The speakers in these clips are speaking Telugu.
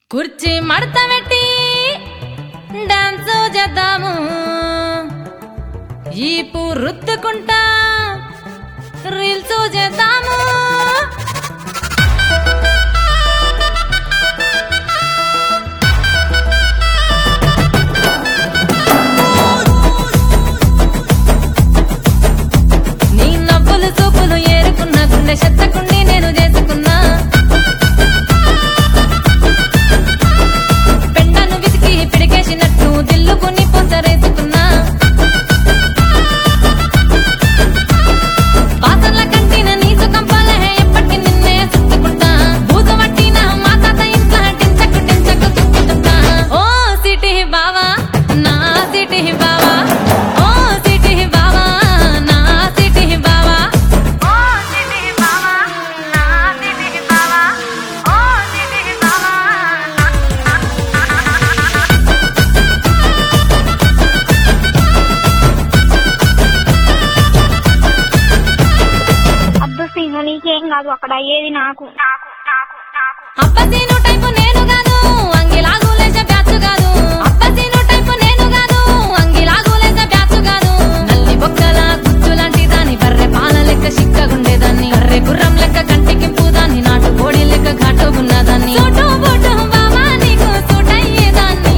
కుర్చీ మడత పెట్టి డాన్స్ చేద్దాము ఈపు రుత్తుకుంటా రీల్స్ చేద్దాము నీ నవ్వులు సూపులు ఏరుకున్న గుండె చెత్తకుండి నేను చేసుకున్నా పెండను విసికి పిడికేసినట్టు దిల్లుకుని పొందరేసుకున్నా వాసనల కంటిన నీ సుఖం పాలే ఎప్పటికి నిన్నే చుట్టుకుంటా బూజు పట్టిన మా తాత ఇంట్లో టించకు టించకు చుట్టుకుంటా ఓ సిటీ బావా నా సిటీ బావా ఓ సిటీ బావా నా సిటీ బావా ఓ సిటీ బావా నా సిటీ బావా ఓ సిటీ బావా అబ్బా సీను నీకేం కాదు అక్కడ అయ్యేది నాకు నాకు నాకు నాకు అప్పసీను టైపు నేను కాదు అంగిలాగులేసే బ్యాచ్ కాదు అప్పసీను టైపు నేను కాదు అంగిలాగులేసే బ్యాచ్ కాదు నల్లి బొక్కల గుజ్జు లాంటి దాని బర్రె పాల లెక్క చిక్కగుండేదాన్ని కర్రె గుర్రం లెక్క కంటికింపు దాన్ని నాటు కోడి లెక్క ఘాటుగున్నదాన్ని సూటు బూటు బావా నీకు సూట్ అయ్యేదాన్ని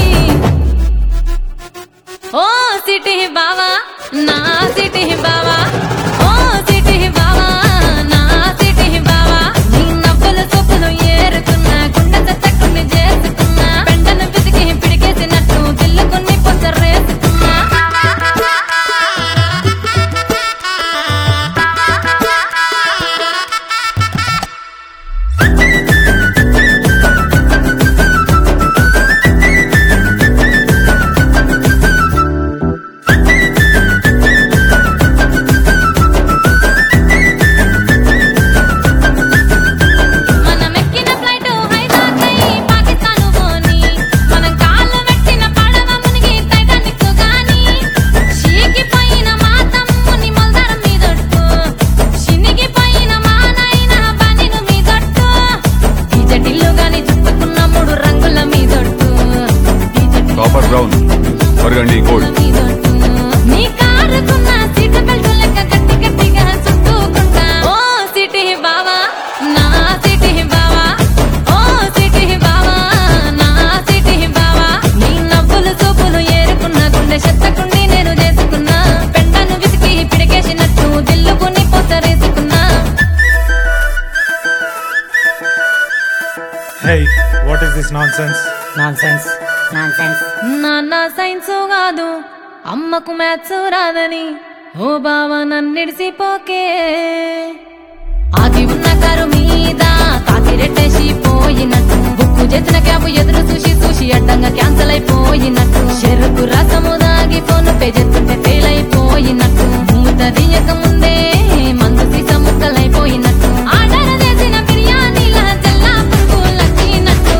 ఓ సిటీ బావా నా సిటీ బావా ఓ సిటీ బావా నా సిటీ బావా నీ నవ్వుల సొప్పులు ఏరుకున్నా గుండె చెత్తకుండి చేసుకున్నా పెండను పిసికి పిడికేసినట్టు దిల్లుకుని పొసరేసుకున్నా మనం ఎక్కిన ఫ్లైట్ హైజాక్ అయ్యి పాకిస్తాన్ పోని మనం కాళ్ళు పెట్టిన పడవ మునిగి టైటానిక్ గాని చీకిపోయిన మా తమ్ముని మొలదరం మీదొట్టు చినిగిపోయిన మా నాయన బనిను మీదొట్టు ఈ జటిల్లు గాని చుట్టుకున్న మూడు రంగుల మీదొట్టు ఈ జటిల్లు కాపర్ బ్రౌన్ బర్గండి గోల్డ్ మీదొట్టు. నీ కారుకున్న సీటు బెల్ట్ లెక్క గట్టి గట్టిగా చుట్టుకుంటా ఓ సిటీ బావా నా సిటీ బావా ఓ సిటీ బావా నా సిటీ బావా నీ నవ్వులు సూపులు ఏరుకున్న గుండె చెత్తకుండి నేను చేసుకున్నా పెండను విసికి పిడికేసినట్టు దిల్లుకుని పొసరేసుకున్నా Hey, what is this nonsense? nonsense nonsense నాన్న సైన్స్ కాదు అమ్మకు మ్యాథ్స్ రాదని ఓ బావ నన్నిడిసిపోకే ఆగి ఉన్న కారు మీద తాకి రెట్టేసి పోయినట్టు బుక్కు చేసిన క్యాబ్ ఎదురు చూసి చూసి అడ్డంగా క్యాన్సల్ అయిపోయినట్టు చెరుకు రసము దాగి ఫోన్ పే చేస్తుంటే ఫెయిల్ అయిపోయినట్టు మూత తీయక ముందే మందు సీస ముక్కలైపోయినట్టు ఆర్డర్ చేసిన బిర్యానీల జల్లా పురుగులచ్చినట్టు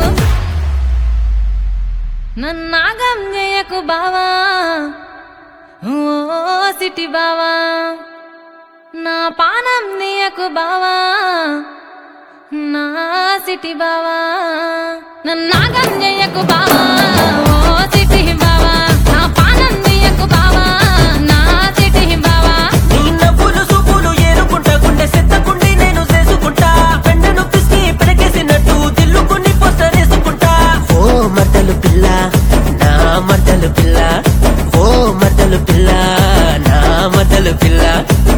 నన్నాగం చేయకు బావా ఓ సిటీ బావా నా పానం నీయకు బావా నా సిటీ బావా నన్నాగం చేయకు బావా ఓ సిటీ బావా నా పానం నీయకు బావా నా సిటీ బావా నీ నవ్వులు సూపులు ఏరుకుంటా గుండె సెత్తకుండి నేను చేసుకుంటా పెండను పిసికి పిడకేసినట్టు దిల్లుకుని పొసరేసుకుంటా ఓ మర్దలు పిల్ల నా మర్దలు పిల్ల ఓ మర్దలు పిల్ల నా మర్దలు పిల్ల